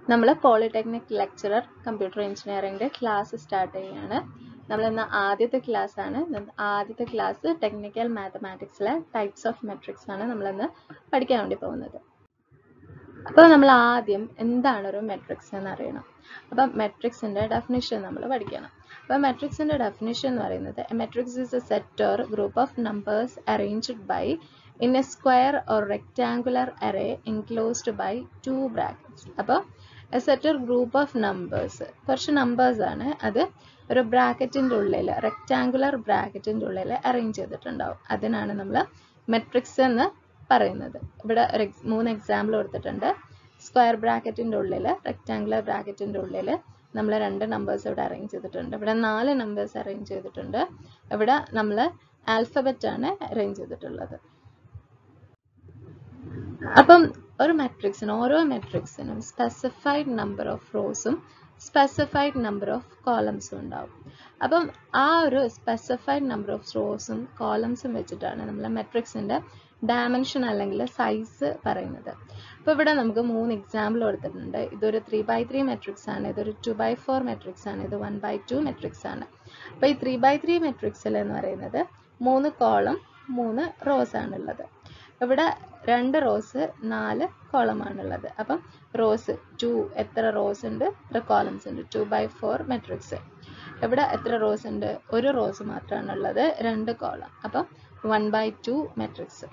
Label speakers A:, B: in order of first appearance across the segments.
A: നമ്മൾ polytechnic lecturer computer എഞ്ചിനീയറിംഗിന്റെ class start ചെയ്യുകയാണ് നമ്മൾ ഇന്ന് ആദ്യത്തെ ക്ലാസ് ആണ് ഇന്ന് ആദ്യത്തെ ക്ലാസ് ടെക്നിക്കൽ മാത്തമാറ്റിക്സിലെ ടൈപ്സ് ഓഫ് മെട്രിക്സ് ആണ് നമ്മൾ ഇന്ന് പഠിക്കാൻ വേണ്ടി പോകുന്നത് അപ്പോൾ നമ്മൾ ആദ്യം എന്താണ് ഒരു മെട്രിക്സ് എന്ന് അറിയണം അപ്പം മെട്രിക്സിന്റെ ഡെഫിനിഷൻ നമ്മൾ പഠിക്കണം അപ്പോൾ മെട്രിക്സിന്റെ ഡെഫിനിഷൻ എന്ന് പറയുന്നത് matrix is a set or group of numbers arranged by in a square or rectangular array enclosed by two brackets അപ്പോൾ a set or group of numbers കുറച്ച് നമ്പേഴ്സ് ആണ് അത് ഒരു ബ്രാക്കറ്റിന്റെ ഉള്ളിൽ റെക്ടാങ്കുലർ ബ്രാക്കറ്റിന്റെ ഉള്ളിൽ അറേഞ്ച് ചെയ്തിട്ടുണ്ടാവും അതിനാണ് നമ്മൾ മെട്രിക്സ് എന്ന് പറയുന്നത് ഇവിടെ ഒരു മൂന്ന് എക്സാമ്പിൾ കൊടുത്തിട്ടുണ്ട് സ്ക്വയർ ബ്രാക്കറ്റിന്റെ ഉള്ളിൽ റെക്ടാങ്കുലർ ബ്രാക്കറ്റിന്റെ ഉള്ളിൽ നമ്മൾ രണ്ട് നമ്പേഴ്സ് ഇവിടെ അറേഞ്ച് ചെയ്തിട്ടുണ്ട് ഇവിടെ നാല് നമ്പേഴ്സ് അറേഞ്ച് ചെയ്തിട്ടുണ്ട് ഇവിടെ നമ്മൾ ആൽഫബറ്റ് ആണ് അറേഞ്ച് ചെയ്തിട്ടുള്ളത് അപ്പം ഒരു മെട്രിക്സിന് ഓരോ മെട്രിക്സിനും സ്പെസിഫൈഡ് നമ്പർ ഓഫ് റോസും സ്പെസിഫൈഡ് നമ്പർ ഓഫ് കോളംസും ഉണ്ടാവും അപ്പം ആ ഒരു സ്പെസിഫൈഡ് നമ്പർ ഓഫ് റോസും കോളംസും വെച്ചിട്ടാണ് നമ്മൾ മെട്രിക്സിന്റെ ഡയമെൻഷൻ അല്ലെങ്കിൽ സൈസ് പറയുന്നത് അപ്പോൾ ഇവിടെ നമുക്ക് മൂന്ന് എക്സാമ്പിൾ കൊടുത്തിട്ടുണ്ട് ഇതൊരു ത്രീ ബൈ ത്രീ മെട്രിക്സ് ആണ് ഇതൊരു ടു ബൈ ഫോർ മെട്രിക്സ് ആണ് ഇത് വൺ ബൈ ടു മെട്രിക്സ് ആണ് അപ്പോൾ ഈ ത്രീ ബൈ ത്രീ മെട്രിക്സിൽ എന്ന് പറയുന്നത് മൂന്ന് കോളം മൂന്ന് റോസ് ആണുള്ളത് ഇവിടെ രണ്ട് റോസ് നാല് കോളമാണുള്ളത് അപ്പം റോസ് ടു എത്ര റോസ് ഉണ്ട് എത്ര കോളംസ് ഉണ്ട് ടു ബൈ ഫോർ മെട്രിക്സ് ഇവിടെ എത്ര റോസ് ഉണ്ട് ഒരു റോസ് മാത്രമാണ് ഉള്ളത് രണ്ട് കോളം അപ്പം വൺ ബൈ ടു മെട്രിക്സ്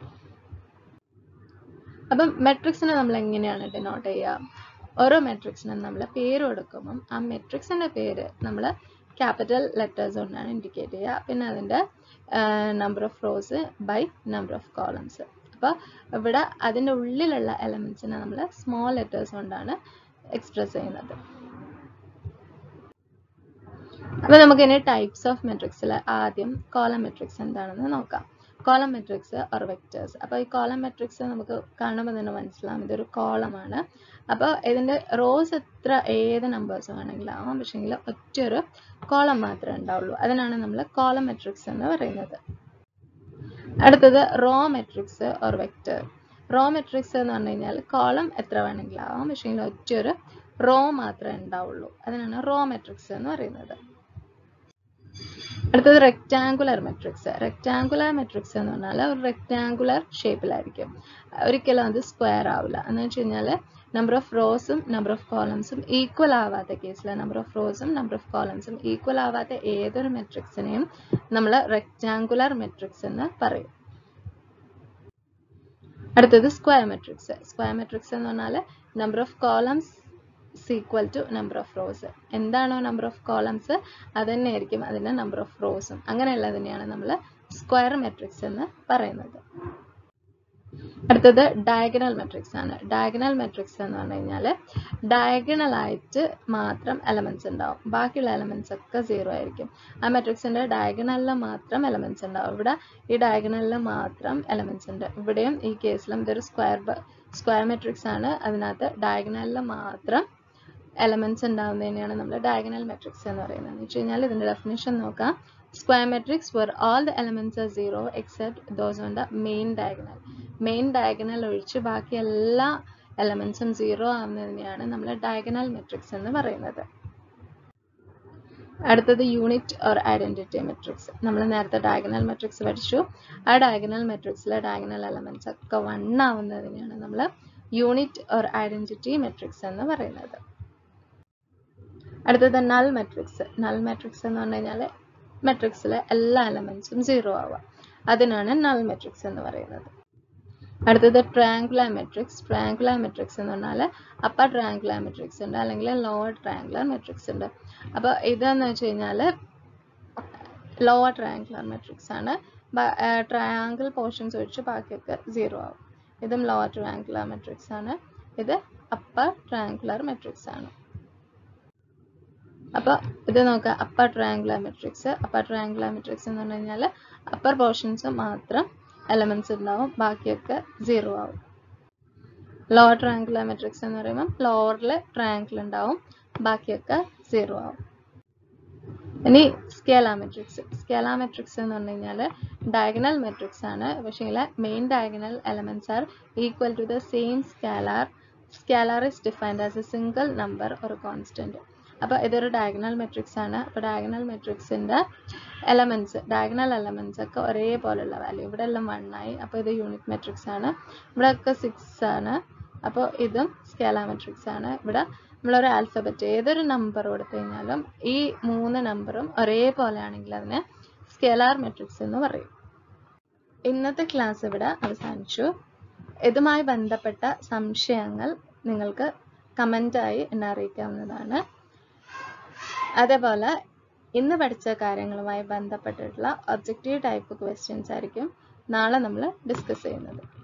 A: അപ്പം മെട്രിക്സിനെ നമ്മൾ എങ്ങനെയാണ് ഡിനോട്ട് ചെയ്യുക ഓരോ മെട്രിക്സിനും നമ്മൾ പേര് കൊടുക്കുമ്പം ആ മെട്രിക്സിന്റെ പേര് നമ്മൾ ക്യാപിറ്റൽ ലെറ്റേഴ്സ് കൊണ്ടാണ് ഇൻഡിക്കേറ്റ് ചെയ്യുക പിന്നെ അതിൻ്റെ number of rows by number of columns അപ്പോൾ ഇവിടെ അതിൻ്റെ ഉള്ളിലുള്ള എലമെന്റ്സിനെ നമ്മൾ സ്മോൾ ലെറ്റേഴ്സ് കൊണ്ടാണ് എക്സ്പ്രസ് ചെയ്യുന്നത് അപ്പോൾ നമുക്ക് ഇനി ടൈപ്സ് ഓഫ് മെട്രിക്സിൽ ആദ്യം കോളം മെട്രിക്സ് എന്താണെന്ന് നോക്കാം കോളം മെട്രിക്സ് ഓർ വെക്ടേഴ്സ് അപ്പോൾ ഈ കോളം മെട്രിക്സ് നമുക്ക് കാണുമ്പോൾ തന്നെ മനസ്സിലാവും ഇതൊരു കോളമാണ് അപ്പോൾ ഇതിൻ്റെ റോസ് എത്ര ഏത് നമ്പേഴ്സ് വേണമെങ്കിലും ആവാം പക്ഷേങ്കിൽ ഒറ്റൊരു കോളം മാത്രമേ ഉണ്ടാവുള്ളൂ അതിനാണ് നമ്മൾ കോളം മെട്രിക്സ് എന്ന് പറയുന്നത് അടുത്തത് row matrix or vector row matrix എന്ന് പറഞ്ഞു കഴിഞ്ഞാൽ കോളം എത്ര വേണമെങ്കിലും ആവാം പക്ഷേ ഒറ്റൊരു റോ മാത്രമേ ഉണ്ടാവുള്ളൂ അതിനാണ് റോ മെട്രിക്സ് എന്ന് പറയുന്നത് അടുത്തത് റെക്ടാങ്കുലർ മെട്രിക്സ് റെക്ടാങ്കുലർ മെട്രിക്സ് എന്ന് പറഞ്ഞാൽ ഒരു റെക്ടാങ്കുലർ ഷേപ്പിലായിരിക്കും ഒരിക്കലും അത് സ്ക്വയർ ആവില്ല എന്ന് വെച്ച് കഴിഞ്ഞാൽ നമ്പർ ഓഫ് റോസും നമ്പർ ഓഫ് കോളംസും ഈക്വൽ ആവാത്ത കേസിൽ നമ്പർ ഓഫ് റോസും നമ്പർ ഓഫ് കോളംസും ഈക്വൽ ആവാത്ത ഏതൊരു മെട്രിക്സിനെയും നമ്മൾ റെക്ടാങ്കുലർ മെട്രിക്സ് എന്ന് പറയും അടുത്തത് സ്ക്വയർ മെട്രിക്സ് സ്ക്വയർ മെട്രിക്സ് എന്ന് പറഞ്ഞാൽ number of columns equal to number of rows എന്താണോ നമ്പർ ഓഫ് കോളംസ് അത് തന്നെയായിരിക്കും അതിൻ്റെ നമ്പർ ഓഫ് റോസും അങ്ങനെയുള്ളതിനെയാണ് നമ്മൾ സ്ക്വയർ മെട്രിക്സ് എന്ന് പറയുന്നത് അടുത്തത് ഡയഗണൽ മെട്രിക്സ് ആണ് ഡയഗണൽ മെട്രിക്സ് എന്ന് പറഞ്ഞു കഴിഞ്ഞാൽ ഡയഗണൽ ആയിട്ട് മാത്രം എലമെന്റ്സ് ഉണ്ടാവും ബാക്കിയുള്ള എലമെന്റ്സ് ഒക്കെ സീറോ ആയിരിക്കും ആ മെട്രിക്സിന്റെ ഡയഗണലിൽ മാത്രം എലമെന്റ്സ് ഉണ്ടാവും ഇവിടെ ഈ ഡയഗണലിൽ മാത്രം എലമെന്റ്സ് ഉണ്ട് ഇവിടെയും ഈ കേസിലും ഇതൊരു സ്ക്വയർ സ്ക്വയർ മെട്രിക്സ് ആണ് അതിനകത്ത് ഡയഗണലിൽ മാത്രം എലമെന്റ്സ് ഉണ്ടാവുന്നതിനെയാണ് നമ്മൾ ഡയഗണൽ മെട്രിക്സ് എന്ന് പറയുന്നത് എന്ന് വെച്ച് കഴിഞ്ഞാൽ ഇതിന്റെ ഡെഫിനേഷൻ നോക്കാം square matrix where all the elements are zero except those on the main diagonal main diagonal ഒഴിച്ച് ബാക്കി എല്ലാ എലമെന്റ്സും സീറോ ആവുന്നതിനെയാണ് നമ്മൾ ഡയഗണൽ മെട്രിക്സ് എന്ന് പറയുന്നത് അടുത്തത് യൂണിറ്റ് ഓർ ഐഡന്റിറ്റി മെട്രിക്സ് നമ്മൾ നേരത്തെ ഡയഗണൽ മെട്രിക്സ് പഠിച്ചു ആ ഡയഗണൽ മെട്രിക്സിലെ ഡയഗണൽ എലമെന്റ്സ് ഒക്കെ വൺ ആവുന്നതിനെയാണ് നമ്മൾ യൂണിറ്റ് ഓർ ഐഡന്റിറ്റി മെട്രിക്സ് എന്ന് പറയുന്നത് അടുത്തത് നൾ മെട്രിക്സ് നൾ മെട്രിക്സ് എന്ന് പറഞ്ഞു കഴിഞ്ഞാൽ മെട്രിക്സിലെ എല്ലാ എലമെന്റ്സും സീറോ ആവുക അതിനാണ് നൾ മെട്രിക്സ് എന്ന് പറയുന്നത് അടുത്തത് ട്രയാങ്കുലർ മെട്രിക്സ് ട്രയാങ്കുലർ മെട്രിക്സ് എന്ന് പറഞ്ഞാൽ അപ്പർ ട്രയാങ്കുലർ മെട്രിക്സ് ഉണ്ട് അല്ലെങ്കിൽ ലോവർ ട്രയാങ്കുലർ മെട്രിക്സ് ഉണ്ട് അപ്പോൾ ഇതെന്ന് വെച്ച് കഴിഞ്ഞാൽ ലോവർ ട്രയാങ്കുലർ മെട്രിക്സ് ആണ് ട്രയാങ്കിൾ പോർഷൻസ് ഒഴിച്ച് ബാക്കിയൊക്കെ സീറോ ആവും ഇതും ലോവർ ട്രയാങ്കുലർ മെട്രിക്സ് ആണ് ഇത് അപ്പർ ട്രയാങ്കുലർ മെട്രിക്സ് ആണ് അപ്പോൾ ഇത് നോക്കുക upper triangular matrix upper triangular matrix എന്ന് പറഞ്ഞു കഴിഞ്ഞാൽ അപ്പർ പോർഷൻസ് മാത്രം എലമെന്റ്സ് ഉണ്ടാവും ബാക്കിയൊക്കെ സീറോ ആവും ലോവർ ട്രയാങ്കുലർ മെട്രിക്സ് എന്ന് പറയുമ്പോൾ ലോവറിൽ ട്രയാങ്കിൾ ഉണ്ടാവും ബാക്കിയൊക്കെ സീറോ ആവും ഇനി സ്കേല മെട്രിക്സ് സ്കേല മെട്രിക്സ് എന്ന് പറഞ്ഞു കഴിഞ്ഞാൽ ഡയഗണൽ മെട്രിക്സ് ആണ് പക്ഷേ main diagonal elements are equal to the same scalar scalar is defined as a single number ഒരു കോൺസ്റ്റന്റ് അപ്പോൾ ഇതൊരു ഡയഗണൽ മെട്രിക്സ് ആണ് അപ്പോൾ ഡയഗണൽ മെട്രിക്സിന്റെ എലമെന്റ്സ് ഡയഗണൽ എലമെന്റ്സ് ഒക്കെ ഒരേപോലുള്ള വാല്യൂ ഇവിടെ എല്ലാം വൺ ആയി അപ്പോൾ ഇത് യൂണിറ്റ് മെട്രിക്സ് ആണ് ഇവിടെ ഒക്കെ സിക്സ് ആണ് അപ്പോൾ ഇതും സ്കേലാർ മെട്രിക്സ് ആണ് ഇവിടെ നമ്മളൊരു ആൽഫബറ്റ് ഏതൊരു നമ്പർ കൊടുത്തു കഴിഞ്ഞാലും ഈ മൂന്ന് നമ്പറും ഒരേപോലെ ആണെങ്കിൽ അതിനെ സ്കേലാർ മെട്രിക്സ് എന്ന് പറയും ഇന്നത്തെ ക്ലാസ് ഇവിടെ അവസാനിച്ചു ഇതുമായി ബന്ധപ്പെട്ട സംശയങ്ങൾ നിങ്ങൾക്ക് കമൻ്റായി എന്നെ അറിയിക്കാവുന്നതാണ് അതേപോലെ ഇന്ന് പഠിച്ച കാര്യങ്ങളുമായി ബന്ധപ്പെട്ടിട്ടുള്ള ഒബ്ജക്റ്റീവ് ടൈപ്പ് ക്വസ്റ്റ്യൻസ് ആയിരിക്കും നാളെ നമ്മൾ ഡിസ്കസ് ചെയ്യുന്നത്